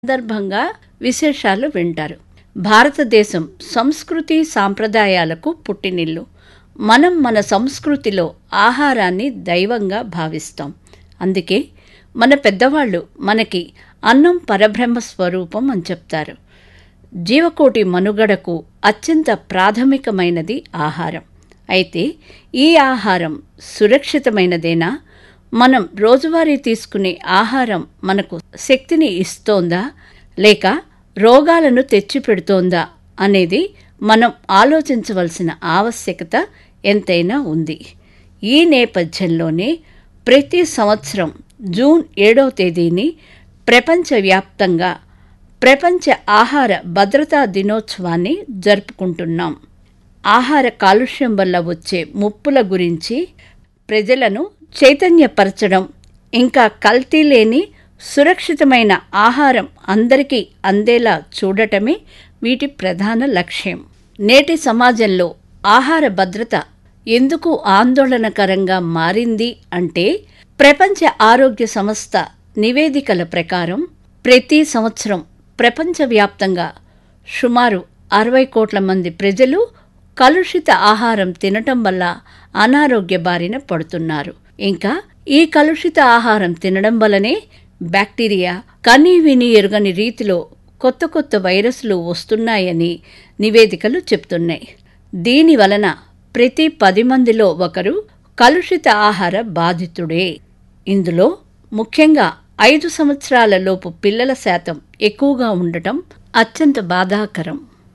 సందర్భంగా విశేషాలు వింటారు భారతదేశం సంస్కృతి సాంప్రదాయాలకు పుట్టినిల్లు మనం మన సంస్కృతిలో ఆహారాన్ని దైవంగా భావిస్తాం అందుకే మన పెద్దవాళ్ళు మనకి అన్నం పరబ్రహ్మ స్వరూపం అని చెప్తారు జీవకోటి మనుగడకు అత్యంత ప్రాథమికమైనది ఆహారం అయితే ఈ ఆహారం సురక్షితమైనదేనా మనం రోజువారీ తీసుకునే ఆహారం మనకు శక్తిని ఇస్తోందా లేక రోగాలను తెచ్చిపెడుతోందా అనేది మనం ఆలోచించవలసిన ఆవశ్యకత ఎంతైనా ఉంది ఈ నేపథ్యంలోనే ప్రతి సంవత్సరం జూన్ ఏడవ తేదీని ప్రపంచవ్యాప్తంగా ప్రపంచ ఆహార భద్రతా దినోత్సవాన్ని జరుపుకుంటున్నాం ఆహార కాలుష్యం వల్ల వచ్చే ముప్పుల గురించి ప్రజలను చైతన్యపరచడం ఇంకా కల్తీ లేని సురక్షితమైన ఆహారం అందరికీ అందేలా చూడటమే వీటి ప్రధాన లక్ష్యం నేటి సమాజంలో ఆహార భద్రత ఎందుకు ఆందోళనకరంగా మారింది అంటే ప్రపంచ ఆరోగ్య సంస్థ నివేదికల ప్రకారం ప్రతి సంవత్సరం ప్రపంచవ్యాప్తంగా సుమారు అరవై కోట్ల మంది ప్రజలు కలుషిత ఆహారం తినటం వల్ల అనారోగ్య బారిన పడుతున్నారు ఇంకా ఈ కలుషిత ఆహారం తినడం వల్లనే బ్యాక్టీరియా కనీ విని ఎరుగని రీతిలో కొత్త కొత్త వైరస్లు వస్తున్నాయని నివేదికలు చెప్తున్నాయి దీని వలన ప్రతి పది మందిలో ఒకరు కలుషిత ఆహార బాధితుడే ఇందులో ముఖ్యంగా ఐదు సంవత్సరాల లోపు పిల్లల శాతం ఎక్కువగా ఉండటం అత్యంత బాధాకరం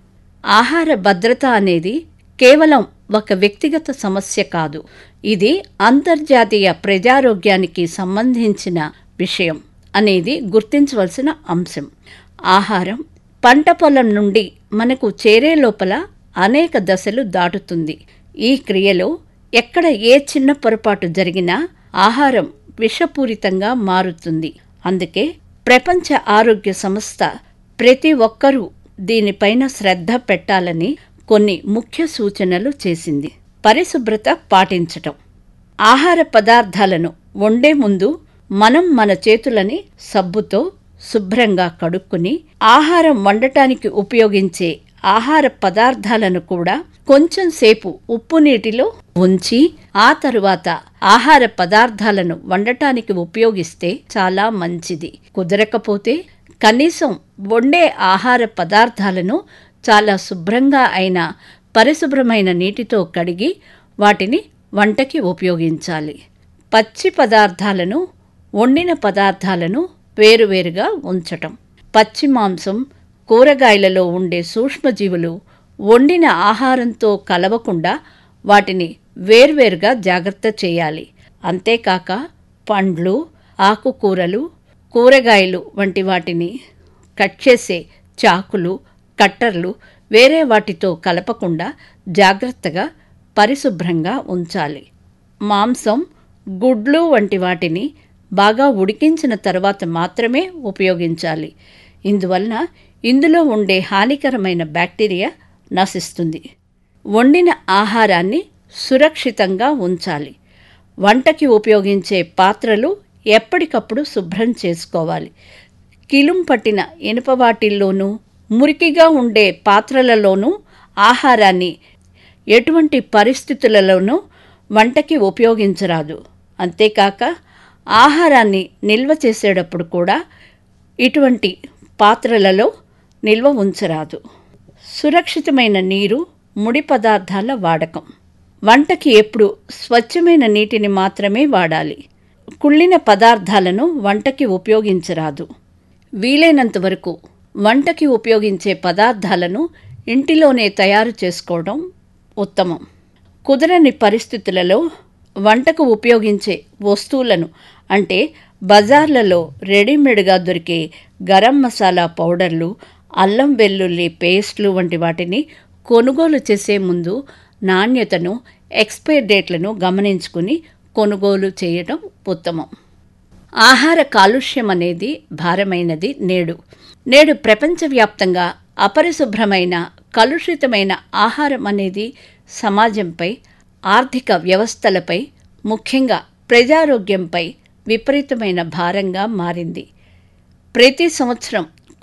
ఆహార భద్రత అనేది కేవలం ఒక వ్యక్తిగత సమస్య కాదు ఇది అంతర్జాతీయ ప్రజారోగ్యానికి సంబంధించిన విషయం అనేది గుర్తించవలసిన అంశం ఆహారం పంట పొలం నుండి మనకు చేరే లోపల అనేక దశలు దాటుతుంది ఈ క్రియలో ఎక్కడ ఏ చిన్న పొరపాటు జరిగినా ఆహారం విషపూరితంగా మారుతుంది అందుకే ప్రపంచ ఆరోగ్య సంస్థ ప్రతి ఒక్కరూ దీనిపైన శ్రద్ధ పెట్టాలని కొన్ని ముఖ్య సూచనలు చేసింది పరిశుభ్రత పాటించటం ఆహార పదార్థాలను వండే ముందు మనం మన చేతులని సబ్బుతో శుభ్రంగా కడుక్కుని ఆహారం వండటానికి ఉపయోగించే ఆహార పదార్థాలను కూడా కొంచెం సేపు ఉప్పు నీటిలో ఉంచి ఆ తరువాత ఆహార పదార్థాలను వండటానికి ఉపయోగిస్తే చాలా మంచిది కుదరకపోతే కనీసం వండే ఆహార పదార్థాలను చాలా శుభ్రంగా అయిన పరిశుభ్రమైన నీటితో కడిగి వాటిని వంటకి ఉపయోగించాలి పచ్చి పదార్థాలను వండిన పదార్థాలను వేరువేరుగా ఉంచటం పచ్చి మాంసం కూరగాయలలో ఉండే సూక్ష్మజీవులు వండిన ఆహారంతో కలవకుండా వాటిని వేర్వేరుగా జాగ్రత్త చేయాలి అంతేకాక పండ్లు ఆకుకూరలు కూరగాయలు వంటి వాటిని కట్ చేసే చాకులు కట్టర్లు వేరే వాటితో కలపకుండా జాగ్రత్తగా పరిశుభ్రంగా ఉంచాలి మాంసం గుడ్లు వంటి వాటిని బాగా ఉడికించిన తర్వాత మాత్రమే ఉపయోగించాలి ఇందువలన ఇందులో ఉండే హానికరమైన బ్యాక్టీరియా నశిస్తుంది వండిన ఆహారాన్ని సురక్షితంగా ఉంచాలి వంటకి ఉపయోగించే పాత్రలు ఎప్పటికప్పుడు శుభ్రం చేసుకోవాలి కిలుం పట్టిన ఇనుప వాటిల్లోనూ మురికిగా ఉండే పాత్రలలోనూ ఆహారాన్ని ఎటువంటి పరిస్థితులలోనూ వంటకి ఉపయోగించరాదు అంతేకాక ఆహారాన్ని నిల్వ చేసేటప్పుడు కూడా ఇటువంటి పాత్రలలో నిల్వ ఉంచరాదు సురక్షితమైన నీరు ముడి పదార్థాల వాడకం వంటకి ఎప్పుడు స్వచ్ఛమైన నీటిని మాత్రమే వాడాలి కుళ్ళిన పదార్థాలను వంటకి ఉపయోగించరాదు వీలైనంత వరకు వంటకి ఉపయోగించే పదార్థాలను ఇంటిలోనే తయారు చేసుకోవడం ఉత్తమం కుదరని పరిస్థితులలో వంటకు ఉపయోగించే వస్తువులను అంటే బజార్లలో రెడీమేడ్గా దొరికే గరం మసాలా పౌడర్లు అల్లం వెల్లుల్లి పేస్ట్లు వంటి వాటిని కొనుగోలు చేసే ముందు నాణ్యతను ఎక్స్పైర్ డేట్లను గమనించుకుని కొనుగోలు చేయడం ఉత్తమం ఆహార కాలుష్యం అనేది భారమైనది నేడు నేడు ప్రపంచవ్యాప్తంగా అపరిశుభ్రమైన కలుషితమైన ఆహారం అనేది సమాజంపై ఆర్థిక వ్యవస్థలపై ముఖ్యంగా ప్రజారోగ్యంపై విపరీతమైన భారంగా మారింది ప్రతి సంవత్సరం